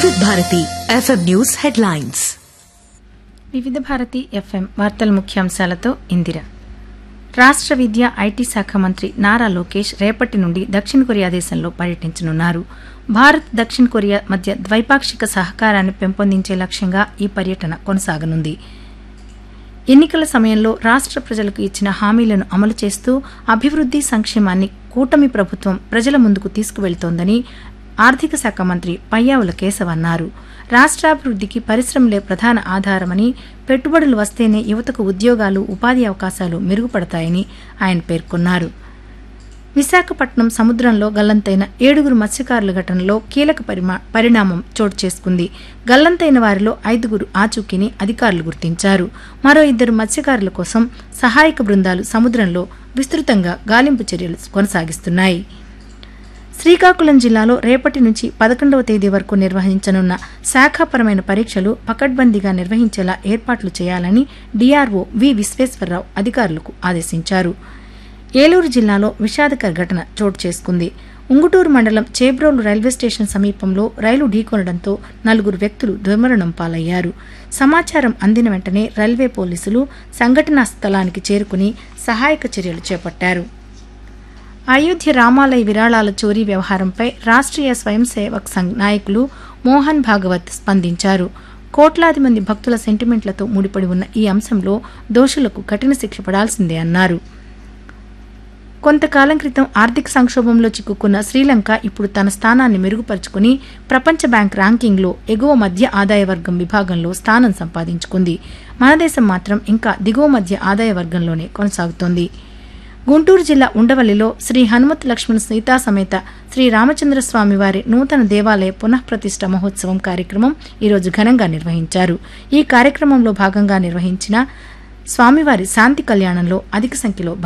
వివిధ Bharati FM news headlines వివిధ Bharati FM వార్తల ముఖ్యాంశాలతో ఇందిర రాష్ట్ర విద్య ఐటీ శాఖ మంత్రి నారా లోకేష్ రేపటి నుండి దక్షిణ కొరియా దేశంలో పర్యటించనున్నారు భారత్ దక్షిణ కొరియా మధ్య ద్వైపాక్షిక సహకారాన్ని పెంపొందించే లక్ష్యంగా ఈ పర్యటన కొనసాగనుంది ఎన్నికల సమయంలో రాష్ట్ర ప్రజలకు ఇచ్చిన హామీలను అమలు చేస్తూ అభివృద్ది సంక్షేమాన్ని కూటమి ప్రభుత్వం ప్రజల ముందుకు తీసుకువెళ్తోందని ఆర్థిక శాఖ మంత్రి పయ్యావుల కేశవ్ అన్నారు రాష్ట్రాభివృద్ధికి పరిశ్రమలే ప్రధాన ఆధారమని పెట్టుబడులు వస్తేనే యువతకు ఉద్యోగాలు ఉపాధి అవకాశాలు మెరుగుపడతాయని ఆయన పేర్కొన్నారు విశాఖపట్నం సముద్రంలో గల్లంతైన ఏడుగురు మత్స్యకారుల ఘటనలో కీలక పరిమా పరిణామం చోటు చేసుకుంది గల్లంతైన వారిలో ఐదుగురు ఆచూకీని అధికారులు గుర్తించారు మరో ఇద్దరు మత్స్యకారుల కోసం సహాయక బృందాలు సముద్రంలో విస్తృతంగా గాలింపు చర్యలు కొనసాగిస్తున్నాయి శ్రీకాకుళం జిల్లాలో రేపటి నుంచి పదకొండవ తేదీ వరకు నిర్వహించనున్న శాఖాపరమైన పరీక్షలు పకడ్బందీగా నిర్వహించేలా ఏర్పాట్లు చేయాలని డీఆర్ఓ వి విశ్వేశ్వరరావు అధికారులకు ఆదేశించారు ఏలూరు జిల్లాలో విషాదకర ఘటన చోటు చేసుకుంది ఉంగుటూరు మండలం చేబ్రోలు రైల్వే స్టేషన్ సమీపంలో రైలు ఢీకొనడంతో నలుగురు వ్యక్తులు దుర్మరణం పాలయ్యారు సమాచారం అందిన వెంటనే రైల్వే పోలీసులు సంఘటనా స్థలానికి చేరుకుని సహాయక చర్యలు చేపట్టారు అయోధ్య రామాలయ విరాళాల చోరీ వ్యవహారంపై రాష్ట్రీయ స్వయం సేవక్ సంఘ్ నాయకులు మోహన్ భాగవత్ స్పందించారు కోట్లాది మంది భక్తుల సెంటిమెంట్లతో ముడిపడి ఉన్న ఈ అంశంలో దోషులకు కఠిన శిక్ష పడాల్సిందే అన్నారు కొంతకాలం క్రితం ఆర్థిక సంక్షోభంలో చిక్కుకున్న శ్రీలంక ఇప్పుడు తన స్థానాన్ని మెరుగుపరుచుకుని ప్రపంచ బ్యాంక్ ర్యాంకింగ్లో ఎగువ మధ్య ఆదాయ వర్గం విభాగంలో స్థానం సంపాదించుకుంది మన దేశం మాత్రం ఇంకా దిగువ మధ్య ఆదాయ వర్గంలోనే కొనసాగుతోంది గుంటూరు జిల్లా ఉండవల్లిలో శ్రీ హనుమత్ లక్ష్మణ్ సీతా సమేత శ్రీ రామచంద్రస్వామి వారి నూతన దేవాలయ పునఃప్రతిష్ఠ మహోత్సవం కార్యక్రమం ఈరోజు ఘనంగా నిర్వహించారు ఈ కార్యక్రమంలో భాగంగా నిర్వహించిన స్వామివారి శాంతి కళ్యాణంలో అధిక సంఖ్యలో